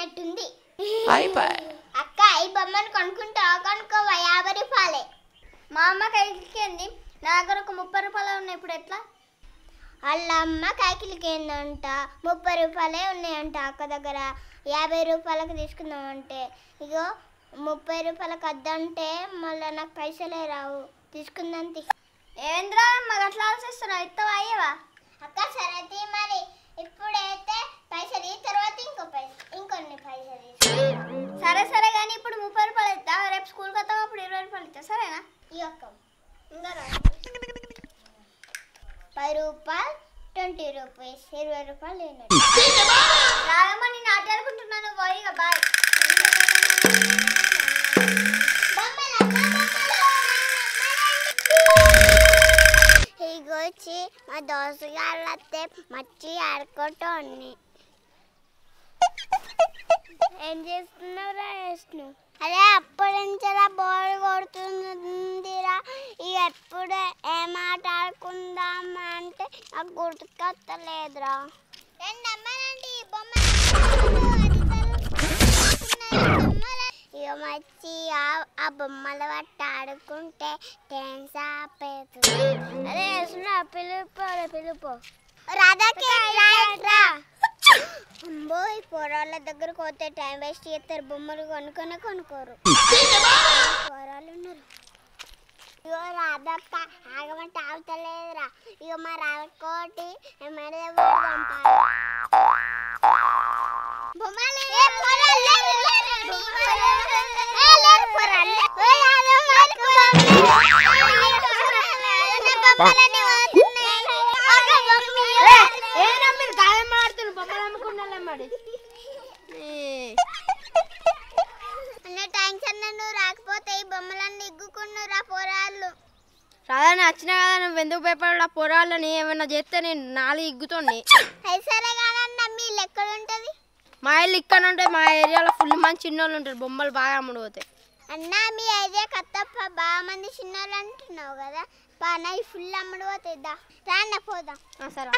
అయినట్టుంది అయిపోయి అక్క ఈ బొమ్మను కొనుక్కుంటావా కొనుక్కోవా యాభై రూపాయలే మా అమ్మ కైకిలికి ఏంది నా దగ్గర ఒక ముప్పై రూపాయలు ఉన్నాయి ఇప్పుడు ఎట్లా వాళ్ళ అమ్మ కైకిలికి ఏందంట ముప్పై రూపాయలే ఉన్నాయంట అక్క దగ్గర యాభై రూపాయలకు తీసుకుందామంటే ఇగో ముప్పై రూపాయలకు వద్దంటే మళ్ళీ నాకు పైసలే రావు తీసుకుందాం ఏంద్రా మాకు అట్లా ఆలోచిస్తున్నావు ఇస్తావా అయ్యవా అక్క సరే తీ మరి ఇప్పుడైతే పైసలు ఈ తర్వాత ఇంకో పైసలు ఇంకొన్ని పైసలు తీసుకుందాం. సరే సరే కానీ ఇప్పుడు ముప్పై రూపాయలు ఇస్తా రేపు స్కూల్కి వస్తాం అప్పుడు ఇరవై రూపాయలు ఇస్తా సరేనా ఈ ఒక్క ఇంకా రా. పది రూపాయలు ట్వంటీ రూపీస్ ఇరవై రూపాయలు అయినట్టు. రాగమ్మ నేను ఆటాడుకుంటున్నాను పోయి ఇక బాయ్ ఇగొచ్చి మా దోసగాళ్ళు వస్తే మచ్చి ఆడుకోవటం ఏం చేస్తున్నావురా విష్ణు అరే అప్పటి నుంచి బోర్ కొడుతుందిరా ఇక ఎప్పుడు ఏం ఆట ఆడుకుందాం అంటే నాకు గుర్తుకొస్తలేదురా రెండు అమ్మాలండి ఇక మచ్చి ఆ- ఆ బొమ్మల పట్టి ఆడుకుంటే టెన్స్ ఆపేది అరే విష్ణు పిలుపు పిలుపు రాధాకి రా అమ్మో ఈ పోరాళ్ళ దగ్గరకు పోతే టైం వేస్ట్ చేస్తారు బొమ్మలు కొనుక్కొని కొనుక్కోరు పోరాళ్ళు ఉన్నారు ఇగో రాధక్క ఆగమంటే ఆగుతలేదురా ఇక మా రాధకోటి ఏమైనా ఏనా మీరు గాయం ఆడుతున్నారు బొమ్మలు అమ్ముకున్నా మరి అన్న థ్యాంక్స్ అన్న నువ్వు రాకపోతే ఈ బొమ్మలన్నీ ఇగ్గుకున్నారా పోరాళ్ళు రాదని వచ్చినా కదా నువ్వు ఎందుకు భయపడ పొరాలని ఏమైనా చేస్తే నేను నాలుగు ఇగ్గుతోండి అది సరే కానన్న మీ ఎక్కడ ఉంటది మా ఇల్లు ఇక్కడ ఉంటే మా ఏరియాలో ఫుల్ మంది చిన్నోళ్ళు ఉంటారు బొమ్మలు బాగా అమ్ముడు పోతాయి అన్న మీ ఐడియా కత్తప్ప బాగా మంది చిన్నోళ్ళు అంటున్నావు కదా బాగా ఈ ఫుల్ అమ్ముడు పోతుందా రాండ పోదాం ఆ, సరే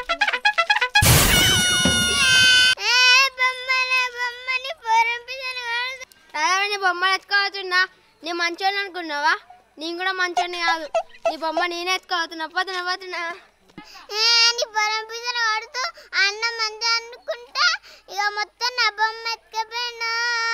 ఏ, బొమ్మల బొమ్మని పోరంపిసని కాదు. రాదని బొమ్మలు ఎత్తుకోవచ్చున్నా నీ మంచోని అనుకున్నావా నేను కూడా మంచోని కాదు నీ బొమ్మ నేనే ఎత్తుకోవతున్నా పోతున్నా పోతున్నా ఏ, నీ పోరంపిసని వాడుతూ అన్న మంది అనుకుంటా ఇక మొత్తం నా బొమ్మ ఎత్తుకపోయినా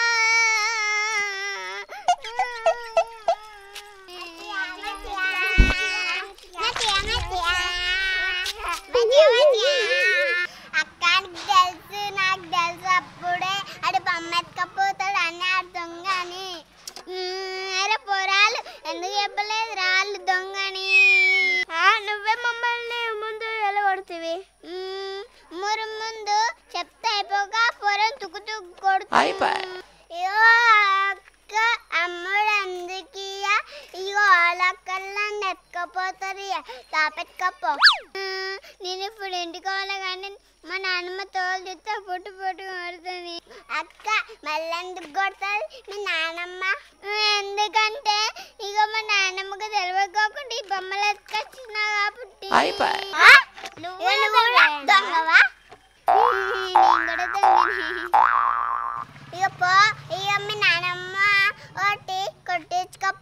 అక్కడికి తెలుసు నాకు తెలుసు అప్పుడే అడు బొమ్మ ఎత్తుకపోతాడు అని ఆడు దొంగ అని మ్మ్, అరే పోరాలు ఎందుకు చెప్పలేదు రాళ్ళు దొంగని నువ్వే మమ్మల్ని ముందు ఎలగొడుతుంది మురు ముందు చెప్తే అయిపోగా పొరం తుక్కు తుక్కు కొడుతుంది అయిపోయి. ఇగో అక్క అమ్ముడు అందుకియ ఇగో వాళ్ళక్కల్లా నెత్తుకపోతుంది తాపెట్టుకపో నేను ఇప్పుడు ఇంటికి పోవాలి కానీ మా నాన్నమ్మ తోలు చూస్తే పొట్టు పొట్టు కొడుతుంది అక్క మళ్ళీ ఎందుకు కొడుతుంది మీ నాన్నమ్మ ఎందుకంటే ఇగో మా నాన్నమ్మకి తెలియకోకుండా ఈ బొమ్మలు ఎత్తుకొచ్చినా కాబట్టి అయిపోయి. ఆ? నువ్వు కూడా దొంగవా నేను కూడా దొంగని ఇక పో ఇక మీ నానమ్మ ఒకటి కొట్టించుకో